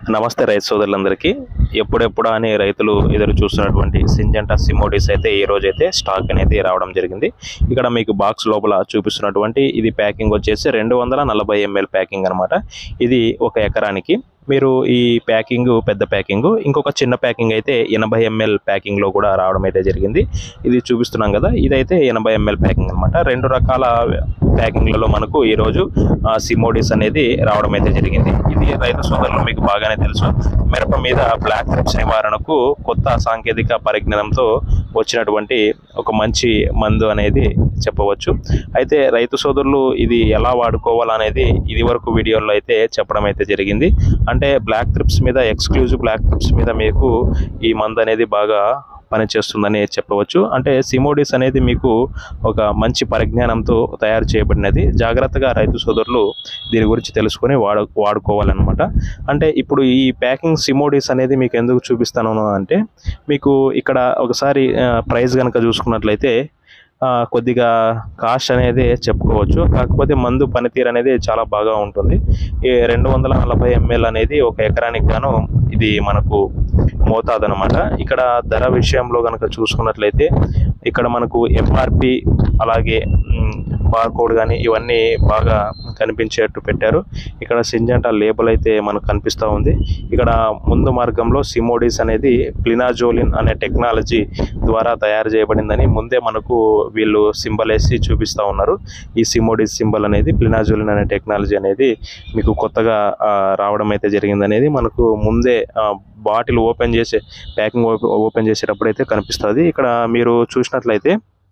నమస్తే రైతు సోదరులందరికీ ఎప్పుడెప్పుడు అని రైతులు ఎదురు చూస్తున్నటువంటి సింజంటా సిమోడిస్ అయితే ఈ రోజు అయితే స్టాక్ అనేది రావడం జరిగింది ఇక్కడ మీకు బాక్స్ లోపల చూపిస్తున్నటువంటి ఇది ప్యాకింగ్ వచ్చేసి రెండు వందల నలభై ఎంఎల్ ప్యాకింగ్ అనమాట ఇది ఒక ఎకరానికి మీరు ఈ ప్యాకింగ్ పెద్ద ప్యాకింగ్ ఇంకొక చిన్న ప్యాకింగ్ అయితే ఎనభై ఎంఎల్ ప్యాకింగ్ లో కూడా రావడం అయితే జరిగింది ఇది చూపిస్తున్నాం కదా ఇదైతే ఎనభై ఎంఎల్ ప్యాకింగ్ అనమాట రెండు రకాల ప్యాకింగ్లలో మనకు ఈ రోజు ఆ, సిమోడిస్ అనేది రావడం అయితే జరిగింది ఇది రైతు సోదరులు మీకు బాగానే తెలుసు మిరప మీద బ్లాక్ ట్రిప్స్ నివారణకు కొత్త సాంకేతిక పరిజ్ఞానంతో వచ్చినటువంటి ఒక మంచి మందు అనేది చెప్పవచ్చు అయితే రైతు సోదరులు ఇది ఎలా వాడుకోవాలనేది ఇది వరకు వీడియోలో అయితే చెప్పడం అయితే జరిగింది అంటే బ్లాక్ ట్రిప్స్ మీద ఎక్స్క్లూజివ్ బ్లాక్ ట్రిప్స్ మీద మీకు ఈ మందు అనేది బాగా పనిచేస్తుందని చెప్పవచ్చు అంటే సిమోడిస్ అనేది మీకు ఒక మంచి పరిజ్ఞానంతో తయారు చేయబడినది జాగ్రత్తగా రైతు సోదరులు దీని గురించి తెలుసుకొని వాడు వాడుకోవాలన్నమాట అంటే ఇప్పుడు ఈ ప్యాకింగ్ సిమోడిస్ అనేది మీకు ఎందుకు చూపిస్తాను అంటే మీకు ఇక్కడ ఒకసారి ప్రైస్ కనుక చూసుకున్నట్లయితే ఆ, కొద్దిగా కాస్ట్ అనేది చెప్పుకోవచ్చు కాకపోతే మందు పనితీరు అనేది చాలా బాగా ఉంటుంది ఈ రెండు వందల నలభై ఎంఎల్ అనేది ఒక ఎకరానికి గాను ఇది మనకు మోతాదు అనమాట ఇక్కడ ధర విషయంలో కనుక చూసుకున్నట్లయితే ఇక్కడ మనకు ఎంఆర్పి అలాగే బార్ కోడ్ కానీ ఇవన్నీ బాగా కనిపించేట్టు పెట్టారు ఇక్కడ సింజంటా లేబుల్ అయితే మనకు కనిపిస్తూ ఉంది ఇక్కడ ముందు మార్గంలో సిమోడిస్ అనేది ప్లినాజోలిన్ అనే టెక్నాలజీ ద్వారా తయారు చేయబడిందని ముందే మనకు వీళ్ళు సింబల్ వేసి చూపిస్తూ ఉన్నారు ఈ సిమోడిస్ సింబల్ అనేది ప్లినాజోలిన్ అనే టెక్నాలజీ అనేది మీకు కొత్తగా ఆ, రావడం అయితే జరిగింది అనేది మనకు ముందే బాటిల్ ఓపెన్ చేసే ప్యాకింగ్ ఓపెన్ చేసేటప్పుడు అయితే కనిపిస్తుంది ఇక్కడ మీరు చూసినట్లయితే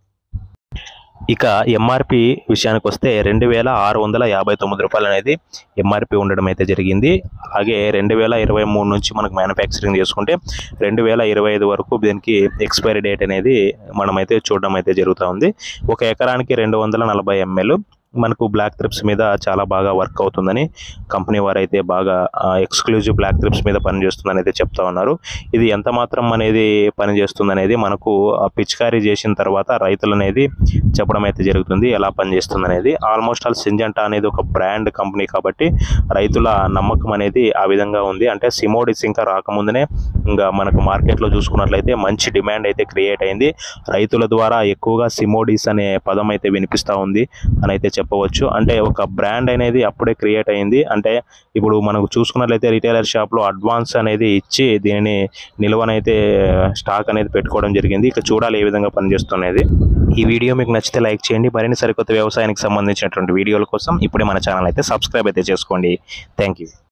ఇక ఎంఆర్పి విషయానికి వస్తే రెండు వేల ఆరు వందల యాభై తొమ్మిది రూపాయలు అనేది ఎంఆర్పి ఉండడం అయితే జరిగింది అలాగే రెండు వేల ఇరవై మూడు నుంచి మనకు మ్యానుఫ్యాక్చరింగ్ చేసుకుంటే రెండు వేల ఇరవై ఐదు వరకు దీనికి ఎక్స్పైరీ డేట్ అనేది మనమైతే చూడడం అయితే జరుగుతూ ఉంది ఒక ఎకరానికి రెండు వందల నలభై ఎంఎల్ మనకు బ్లాక్ త్రిప్స్ మీద చాలా బాగా వర్క్ అవుతుందని కంపెనీ వారు అయితే బాగా ఎక్స్క్లూజివ్ బ్లాక్ త్రిప్స్ మీద పనిచేస్తుందని అయితే చెప్తా ఉన్నారు ఇది ఎంత మాత్రం అనేది పనిచేస్తుంది అనేది మనకు ఆ పిచికారీ చేసిన తర్వాత రైతులు అనేది చెప్పడం అయితే జరుగుతుంది ఎలా పనిచేస్తుంది అనేది ఆల్మోస్ట్ ఆల్ సింజంటా అనేది ఒక బ్రాండ్ కంపెనీ కాబట్టి రైతుల నమ్మకం అనేది ఆ విధంగా ఉంది అంటే సిమోడిస్ ఇంకా రాకముందునే ఇంకా మనకు మార్కెట్లో చూసుకున్నట్లయితే మంచి డిమాండ్ అయితే క్రియేట్ అయింది రైతుల ద్వారా ఎక్కువగా సిమోడిస్ అనే పదం అయితే వినిపిస్తూ ఉంది అని అయితే చెప్పవచ్చు అంటే ఒక బ్రాండ్ అనేది అప్పుడే క్రియేట్ అయింది అంటే ఇప్పుడు మనకు చూసుకున్నట్లయితే రిటైలర్ షాప్లో అడ్వాన్స్ అనేది ఇచ్చి దీనిని నిల్వనైతే స్టాక్ అనేది పెట్టుకోవడం జరిగింది ఇక చూడాలి ఏ విధంగా పనిచేస్తున్నది ఈ వీడియో మీకు నచ్చితే లైక్ చేయండి మరిన్ని సరికొత్త వ్యవసాయానికి సంబంధించినటువంటి వీడియోల కోసం ఇప్పుడే మన ఛానల్ అయితే సబ్స్క్రైబ్ అయితే చేసుకోండి థ్యాంక్ యూ